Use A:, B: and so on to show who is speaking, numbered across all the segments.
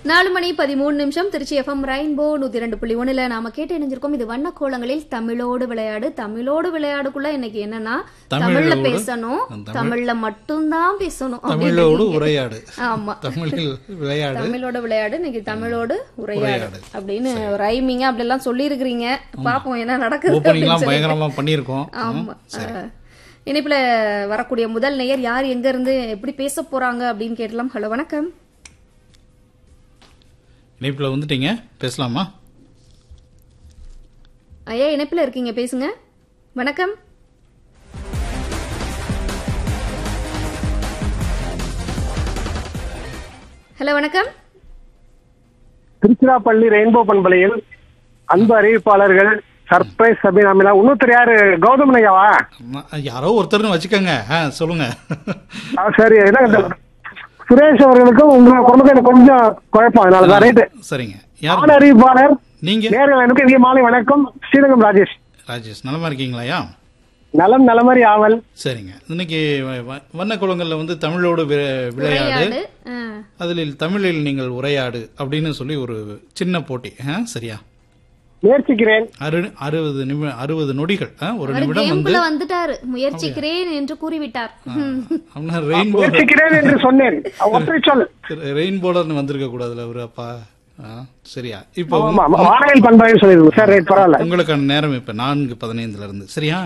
A: நாலு மணி பதிமூணு நிமிஷம் திருச்சி எஃப்எம் ரெயின்போ நூத்தி ரெண்டு புள்ளி ஒண்ணுல நாம கேட்டு இணைஞ்சிருக்கோம் இது வண்ண கோலங்களில் தமிழோடு விளையாடு தமிழோடு விளையாடுக்குள்ள இன்னைக்கு என்னன்னா தமிழ்ல
B: தமிழோடு-
A: பேசணும்
B: தமிழ்-
A: தமிழ்ல மட்டும்தான் பேசணும்
B: தமிழோடு
A: அப்படின்னு
B: உரையாடு
A: ஆமா
B: தமிழில் விளையாடு
A: தமிழோட விளையாடு இன்னைக்கு தமிழோடு உரையாடு
B: உரையாடு.
A: அப்படின்னு ரைமிங்க அப்படி எல்லாம் சொல்லி இருக்கிறீங்க பாப்போம் என்ன நடக்குது
B: ஓப்பனிங்லாம்
A: அப்படின்னு சொல்லி.
B: பயங்கரமா பண்ணியிருக்கோம்
A: ஆமா அஹ், இணைப்புல வரக்கூடிய முதல் நேயர் யார் எங்க இருந்து எப்படி பேச போறாங்க அப்படின்னு கேட்டலாம் ஹலோ வணக்கம்
B: இணைப்பில் வந்துட்டீங்க பேசலாமா
A: ஐயா இணைப்புல இருக்கீங்க பேசுங்க வணக்கம் ஹலோ வணக்கம்
C: திருச்சிராப்பள்ளி ரெயின்போ பண்பலையில் அன்பு அறிவிப்பாளர்கள் சர்ப்ரைஸ் அபிராமிலா இன்னொருத்தர் யாரு கௌதமன் ஐயாவா
B: ஆமா, யாரோ ஒருத்தர்னு வச்சுக்கோங்க ஆ, சொல்லுங்க
C: ஆ, சரி என்ன இந்த சுரேஷ் அவர்களுக்கும் உங்க குடும்பத்தை எனக்கு கொஞ்சம் குழப்பம் அதனாலதான் ரைட்டு
B: சரிங்க யார்
C: ஆண் அறிவிப்பாளர்
B: நீங்க
C: நேர்கள் எனக்கு இங்கே மாலை வணக்கம் ஸ்ரீரங்கம் ராஜேஷ்
B: ராஜேஷ் நலமா இருக்கீங்களாயா
C: நலம் நலமறி ஆவல்
B: சரிங்க இன்னைக்கு வ- வ- வண்ணக்குளங்கள்ல வந்து தமிழோடு வி- விளையாடு
A: விளையாடு அஹ்,
B: அதில் தமிழில் நீங்கள் உரையாடு அப்படின்னு சொல்லி ஒரு சின்ன போட்டி ஆ, சரியா
C: முயற்சிக்கிறேன்
B: அறு அறுபது நிமி அறுபது நொடிகள் ஆ, ஒரு
A: அவர்
B: நிமிடம் வந்து
A: கேம்குள்ள வந்துட்டாரு முயற்சிக்கிறேன் என்று கூறிவிட்டார் ம்.
B: அப்படின்னா ரெயின்போ
C: முயற்சிக்கிறேன் என்று சொன்னேன் ஒற்றை சொல்
B: ரெயின்போலர்னு வந்திருக்க கூடாதுல ஒரு அப்பா ஆ, சரியா இப்போ
C: ஆமா ஆமா, வானவில் பண்பாயின்னு சொல்லிடுங்க சார் ரைட் பரவாயில்ல
B: உங்களுக்கான நேரம் இப்ப நான்கு பதினைந்துல இருந்து சரியா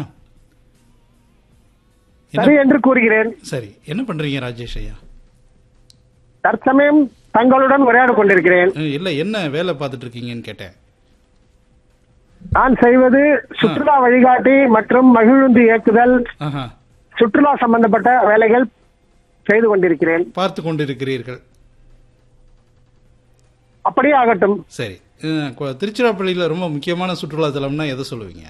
B: என்ன-
C: சரி என்று கூறுகிறேன்
B: சரி என்ன பண்றீங்க ராஜேஷ் ஐயா
C: தற்சமயம் தங்களுடன் உரையாடிக் கொண்டிருக்கிறேன்
B: அஹ், இல்ல என்ன வேலை பார்த்துட்டு இருக்கீங்கன்னு கேட்டேன்
C: நான் செய்வது சுற்றுலா வழிகாட்டி மற்றும் மகிழுந்து இயக்குதல்
B: ஆஹா
C: சுற்றுலா சம்பந்தப்பட்ட வேலைகள் செய்து கொண்டிருக்கிறேன்
B: பார்த்து கொண்டிருக்கிறீர்கள்
C: அப்படியே ஆகட்டும்
B: சரி அஹ், கொ- திருச்சிராப்பள்ளியில ரொம்ப முக்கியமான சுற்றுலா தலம்னா எதை சொல்லுவீங்க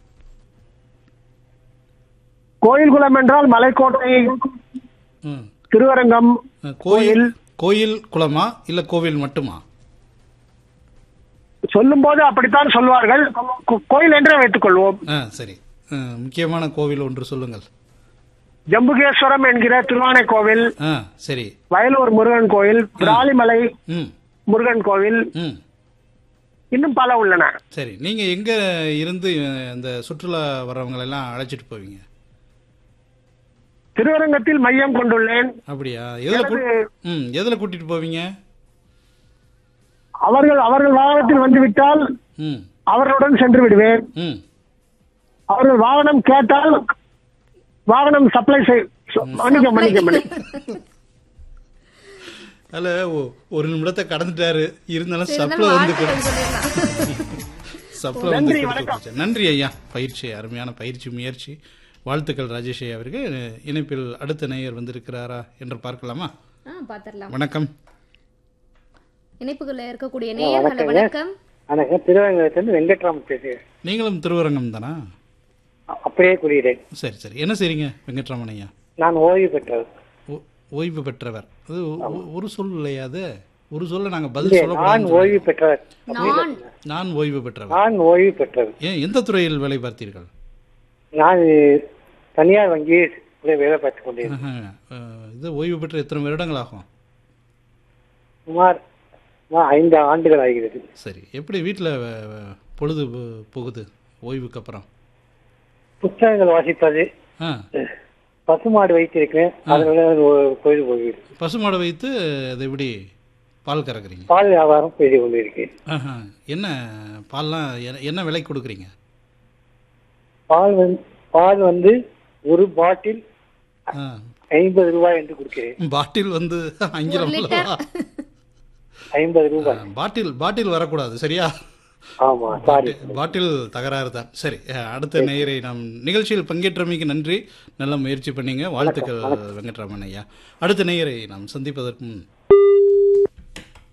C: கோயில் குளம் என்றால் மலைக்கோட்டை
B: ம்.
C: திருவரங்கம்
B: அஹ், கோயில் கோயில் குளமா இல்ல கோவில் மட்டுமா
C: சொல்லும் போது அப்படித்தான் சொல்வார்கள் கோ- கோயில் என்றே வைத்துக் கொள்வோம்
B: ஆ சரி அஹ், முக்கியமான கோவில் ஒன்று சொல்லுங்கள்
C: ஜம்புகேஸ்வரம் என்கிற திருவானை கோவில்
B: ஆ சரி
C: வயலூர் முருகன் கோயில் விராலிமலை
B: ம்
C: முருகன் கோவில்
B: ம்
C: இன்னும் பல உள்ளன
B: சரி நீங்க எங்க இருந்து அஹ், இந்த சுற்றுலா வர்றவங்களை எல்லாம் அழைச்சிட்டு போவீங்க
C: திருவரங்கத்தில் மையம் கொண்டுள்ளேன்
B: அப்படியா எதுல கூ-
C: எனது-
B: ம் எதுல கூட்டிட்டு போவீங்க
C: அவர்கள் அவர்கள் வாகனத்தில் வந்துவிட்டால்
B: ம்
C: அவர்களுடன் சென்று விடுவேன்
B: ம்
C: அவர்கள் வாகனம் கேட்டால் வாகனம் சப்ளை செய் மன்னிக்க மன்னிக்க மன்னிக்க
B: அதுல ஒ- ஒரு நிமிடத்தை கடந்துட்டாரு இருந்தாலும்
A: சரி,
B: சப்ளை
A: இருந்தாலும்
B: வந்து
A: வாழ்த்துக்கள் சொல்லிடலாம்.
B: சப்ளை வந்து கொடுத்து போச்சு. நன்றி ஐயா பயிற்சி அருமையான பயிற்சி முயற்சி வாழ்த்துக்கள் ராஜேஷ் ஐயா அவருக்கு இணைப்பில் அடுத்த நேயர் வந்திருக்கிறாரா என்று பார்க்கலாமா
A: ஆ, பாத்திரலாம்
B: வணக்கம்
A: இணைப்புக்குள்ள இருக்கக்கூடிய நேயர் ஹலோ வணக்கம்
D: வணக்கம் திருவரங்கத்திலிருந்து வெங்கட்ராமன் பேசுகிறேன்
B: நீங்களும் திருவரங்கம் தானா
D: அ- அப்படியே கூறுகிறேன்
B: சரி சரி என்ன செய்றீங்க வெங்கட்ராமன் ஐயா
D: நான் ஓய்வு பெற்றவர்
B: ஓ- ஓய்வு பெற்றவர் அது ஒ- ஒரு சொல் இல்லையா அது ஒரு சொல்ல நாங்க பதில்
D: இல்லை, நான்
B: சொல்லக்கூடாது
D: ஓய்வு பெற்றவர்
A: நான்
B: நான் ஓய்வு பெற்றவர்
D: நான் ஓய்வு பெற்றவர்
B: ஏன் எந்த துறையில் வேலை பார்த்தீர்கள்
D: நான் தனியார் வங்கியில் வேலை பார்த்துக் கொண்டிருந்தேன்
B: ஆஹா. அஹ், இது ஓய்வு பெற்ற எத்தனை வருடங்கள் ஆகும்
D: சுமார் சுமார் ஐந்து ஆண்டுகள் ஆகிறது
B: சரி எப்படி வீட்டில் பொழுது போ- போகுது ஓய்வுக்கு அப்புறம்
D: புத்தகங்கள் வாசிப்பது
B: ஆ
D: பசுமாடு வைத்திருக்கிறேன் அதனால ஒரு பொழுது போகிறது
B: பசுமாடை வைத்து அதை எப்படி பால் கறக்குறீங்க
D: பால் வியாபாரம் செய்து கொண்டிருக்கேன்
B: ஆஹா. என்ன பால்லாம் என்ன- என்ன விலை கொடுக்குறீங்க
D: பால் வந்து பால் வந்து ஒரு பாட்டில்
B: ஆ.
D: ஐம்பது ரூபாய் என்று கொடுக்கிறேன்
B: பாட்டில் வந்து ஆங்கிலம்
A: ஒரு லிட்டர்.
B: அல்லவா?
D: ஐம்பது ரூபாய்
B: ஆ, பாட்டில் பாட்டில் வரக்கூடாது சரியா
D: ஆமா சாரி
B: பாட்டில் தகராறு தான் சரி அஹ், அடுத்த நேயரை நாம் நிகழ்ச்சியில் பங்கேற்றமைக்கு நன்றி நல்ல முயற்சி பண்ணீங்க வாழ்த்துக்கள் வெங்கட்ராமன் ஐயா அடுத்த நேயரை நாம் சந்திப்பதற்கு முன்